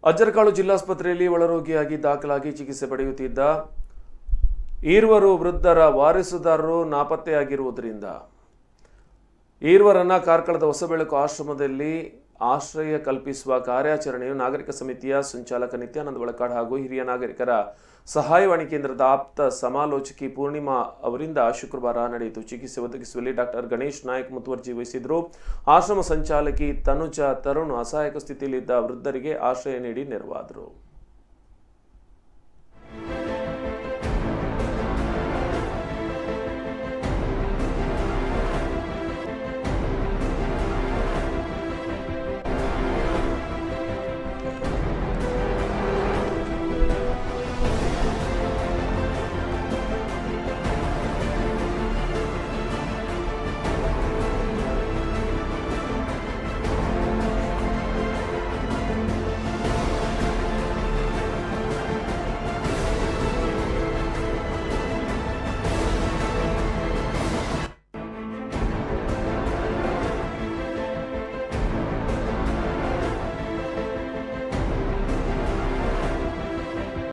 ಅಜ್ಜರಕಾಳು ಜಿಲ್ಲಾಸ್ಪತ್ರೆಯಲ್ಲಿ ಒಳರೋಗಿಯಾಗಿ ದಾಖಲಾಗಿ ಚಿಕಿತ್ಸೆ ಪಡೆಯುತ್ತಿದ್ದ ಈರ್ವರು ವೃದ್ಧರ ವಾರಿಸುದಾರರು ನಾಪತ್ತೆಯಾಗಿರುವುದರಿಂದ ಈರ್ವರನ್ನ ಕಾರ್ಕಳದ ಹೊಸಬೆಳಕು ಆಶ್ರಮದಲ್ಲಿ ಆಶ್ರಯ ಕಲ್ಪಿಸುವ ಕಾರ್ಯಾಚರಣೆಯು ನಾಗರಿಕ ಸಮಿತಿಯ ಸಂಚಾಲಕ ನಿತ್ಯಾನಂದ ಒಳಕಾಡ್ ಹಾಗೂ ಹಿರಿಯ ನಾಗರಿಕರ ಸಹಾಯವಾಣಿ ಕೇಂದ್ರದ ಆಪ್ತ ಸಮಾಲೋಚಕಿ ಪೂರ್ಣಿಮಾ ಅವರಿಂದ ಶುಕ್ರವಾರ ನಡೆಯಿತು ಚಿಕಿತ್ಸೆ ಒದಗಿಸುವಲ್ಲಿ ಡಾಕ್ಟರ್ ಗಣೇಶ್ ನಾಯಕ್ ಮುತುವರ್ಜಿ ವಹಿಸಿದ್ರು ಆಶ್ರಮ ಸಂಚಾಲಕಿ ತನುಜಾ ತರುಣ್ ಅಸಹಾಯಕ ಸ್ಥಿತಿಯಲ್ಲಿದ್ದ ವೃದ್ಧರಿಗೆ ಆಶ್ರಯ ನೀಡಿ ನೆರವಾದರು